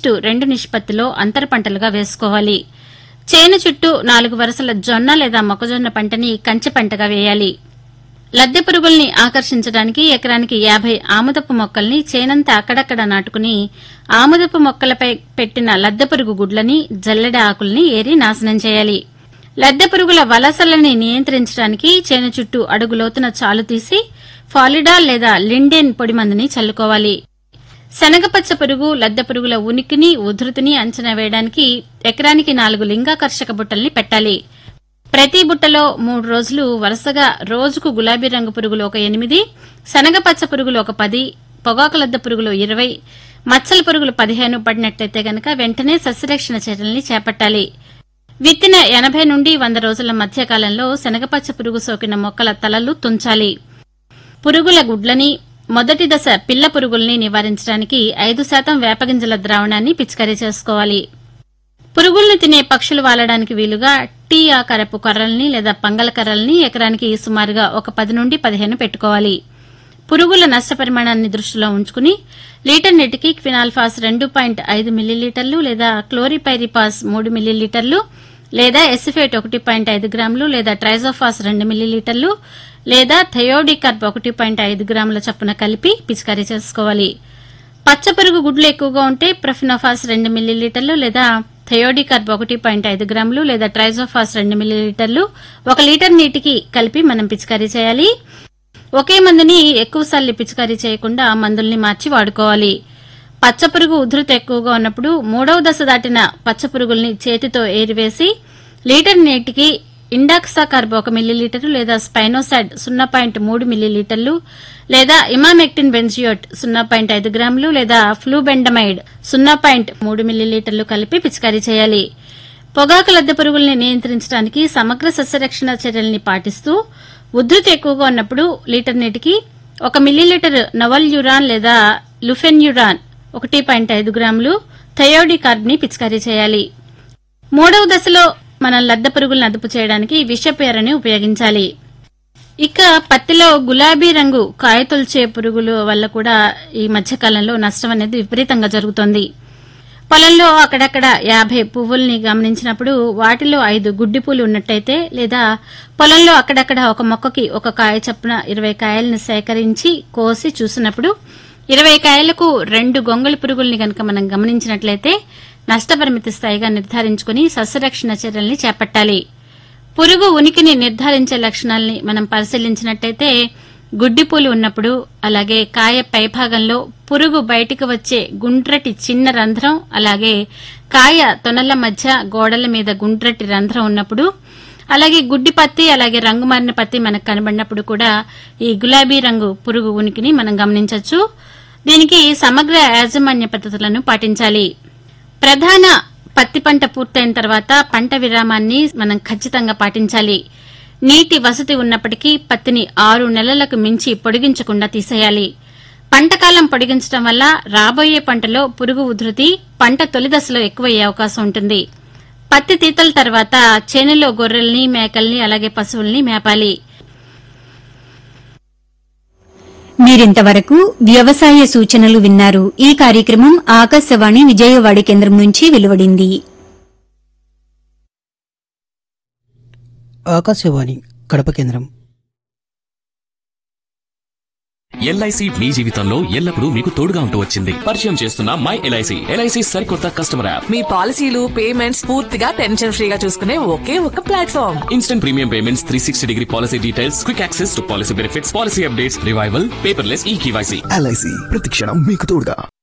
east రెండు నిష్పత్తిలో అంతర పంటలుగా వేసుకోవాలి చేను చుట్టూ నాలుగు వరుసల జొన్న లేదా మొక్కజొన్న పంటని కంచె పంటగా వేయాలి లద్దె పురుగుల్ని ఆకర్షించడానికి ఎకరానికి యాభై ఆముదపు మొక్కల్ని చేనంతా అక్కడక్కడ నాటుకుని ఆముదపు మొక్కలపై పెట్టిన లద్దె పురుగు గుడ్లని జల్లెడ ఆకుల్ని ఏరి నాశనం చేయాలి లద్దె పురుగుల వలసలని నియంత్రించడానికి చేను చుట్టూ అడుగు లోతున చాలు తీసి ఫాలిడాల్ లేదా లిండెన్ పొడిమందుని చల్లుకోవాలి శనగపచ్చ పురుగు లద్దె పురుగుల ఉనికిని ఉధృతిని అంచనా వేయడానికి ఎకరానికి నాలుగు లింగాకర్షక బుట్టల్ని పెట్టాలి ప్రతి బుట్టలో మూడు రోజులు వరుసగా రోజుకు గులాబీ రంగు పురుగులు ఒక ఎనిమిది శనగపచ్చ పురుగులు ఒక పది పొగాకు లద్దె పురుగులు ఇరవై మచ్చల పురుగులు పదిహేను పడినట్లయితే గనక వెంటనే సస్యరక్షణ చర్యల్ని చేపట్టాలి విత్తిన ఎనభై నుండి వంద రోజుల మధ్య కాలంలో శనగపచ్చ పురుగు సోకిన మొక్కల తలలు తుంచాలి పురుగుల గుడ్లని మొదటి దశ పిల్ల పురుగుల్ని నివారించడానికి ఐదు శాతం వేపగింజల ద్రావణాన్ని పిచికారీ చేసుకోవాలి పురుగుల్ని తినే పక్షులు వాలడానికి వీలుగా టీ ఆకారపు కర్రల్ని లేదా పంగల కర్రల్ని ఎకరానికి సుమారుగా ఒక పది నుండి పదిహేను పెట్టుకోవాలి పురుగుల నష్ట పరిమాణాన్ని దృష్టిలో ఉంచుకుని లీటర్ నీటికి క్వినాల్ఫాస్ రెండు పాయింట్ ఐదు మిల్లీలీటర్లు లేదా క్లోరిపైరిపాస్ మూడు మిల్లీలీటర్లు లేదా ఎసిఫేట్ ఒకటి పాయింట్ ఐదు గ్రాములు లేదా ట్రైజోఫాస్ రెండు మిల్లీలీటర్లు లేదా థయోడికర్బ్ ఒకటి పాయింట్ ఐదు గ్రాముల చొప్పున కలిపి పిచికారీ చేసుకోవాలి పచ్చపురుగు గుడ్లు ఎక్కువగా ఉంటే ప్రఫినోఫాస్ రెండు మిల్లీలీటర్లు లేదా థయోడికర్బ్ ఒకటి పాయింట్ ఐదు గ్రాములు లేదా ట్రైజోఫాస్ రెండు మిల్లీలీటర్లు ఒక లీటర్ నీటికి కలిపి మనం పిచికారీ చేయాలి ఒకే మందుని ఎక్కువసార్లు పిచికారీ చేయకుండా మందుల్ని మార్చి వాడుకోవాలి పచ్చపురుగు ఉధృతి ఎక్కువగా ఉన్నప్పుడు మూడవ దశ దాటిన పచ్చపురుగుల్ని చేతితో ఏరివేసి లీటర్ నీటికి ఇండాక్సా కార్బ్ ఒక మిల్లీలీటరు లేదా స్పైనోసాడ్ సున్నా పాయింట్ మూడు మిల్లీలీటర్లు లేదా ఇమామెక్టిన్ బెంజియోట్ సున్నా పాయింట్ ఐదు గ్రాములు లేదా ఫ్లూబెండమైడ్ సున్నా పాయింట్ మూడు మిల్లీలీటర్లు కలిపి పిచికారీ చేయాలి పొగాకు లద్దె పురుగుల్ని నియంత్రించడానికి సమగ్ర సస్యరక్షణ చర్యల్ని పాటిస్తూ ఉధృతి ఎక్కువగా ఉన్నప్పుడు లీటర్ నీటికి ఒక మిల్లీలీటర్ నవల్ యురాన్ లేదా లుఫెన్యురాన్ ఒకటి పాయింట్ ఐదు గ్రాములు థయోడి కార్బ్ని పిచికారీ చేయాలి మూడవ దశలో మనం లద్దె పురుగులను అదుపు చేయడానికి విషపేరని ఉపయోగించాలి ఇక పత్తిలో గులాబీ రంగు కాయతొల్చే పురుగుల వల్ల కూడా ఈ మధ్యకాలంలో నష్టం అనేది విపరీతంగా జరుగుతోంది పొలంలో అక్కడక్కడ యాభై పువ్వుల్ని గమనించినప్పుడు వాటిలో ఐదు గుడ్డి పూలు ఉన్నట్టయితే లేదా పొలంలో అక్కడక్కడ ఒక మొక్కకి ఒక కాయ చప్పున ఇరవై కాయల్ని సేకరించి కోసి చూసినప్పుడు ఇరవై కాయలకు రెండు గొంగళి పురుగుల్ని గనక మనం గమనించినట్లయితే నష్టపరిమితి స్థాయిగా నిర్ధారించుకుని సస్యరక్షణ చర్యల్ని చేపట్టాలి పురుగు ఉనికిని నిర్ధారించే లక్షణాల్ని మనం పరిశీలించినట్టయితే గుడ్డిపూలు ఉన్నప్పుడు అలాగే కాయ పైభాగంలో పురుగు బయటికి వచ్చే గుండ్రటి చిన్న రంధ్రం అలాగే కాయ తొనల మధ్య గోడల మీద గుండ్రటి రంధ్రం ఉన్నప్పుడు అలాగే గుడ్డి పత్తి అలాగే రంగు మారిన పత్తి మనకు కనబడినప్పుడు కూడా ఈ గులాబీ రంగు పురుగు ఉనికిని మనం గమనించవచ్చు దీనికి సమగ్ర యాజమాన్య పద్ధతులను పాటించాలి ప్రధాన పత్తి పంట పూర్తయిన తర్వాత పంట విరామాన్ని మనం ఖచ్చితంగా పాటించాలి నీటి వసతి ఉన్నప్పటికీ పత్తిని ఆరు నెలలకు మించి పొడిగించకుండా తీసేయాలి పంటకాలం పొడిగించడం వల్ల రాబోయే పంటలో పురుగు ఉధృతి పంట తొలి దశలో ఎక్కువయ్యే అవకాశం ఉంటుంది పత్తి తీతల తర్వాత చేనులో గొర్రెల్ని మేకల్ని అలాగే పశువుల్ని మేపాలి మీరింతవరకు వ్యవసాయ సూచనలు విన్నారు ఈ కార్యక్రమం ఆకాశవాణి విజయవాడ కేంద్రం నుంచి వెలువడింది ఆకాశవాణి కడప కేంద్రం ఎల్ఐసి మీ జీవితంలో ఎల్లప్పుడూ మీకు తోడుగా ఉంటూ వచ్చింది పరిచయం చేస్తున్న మై ఎల్ఐసి ఎల్ఐసి సరికొత్త కస్టమర్ యాప్ మీ పాలసీలు పేమెంట్స్ పూర్తిగా టెన్షన్ ఫ్రీగా చూసుకునే ఒకే ఒక platform instant premium payments three sixty degree policy details quick access to policy benefits policy updates revival paperless e KYC LIC ప్రతిక్షణం మీకు తోడుగా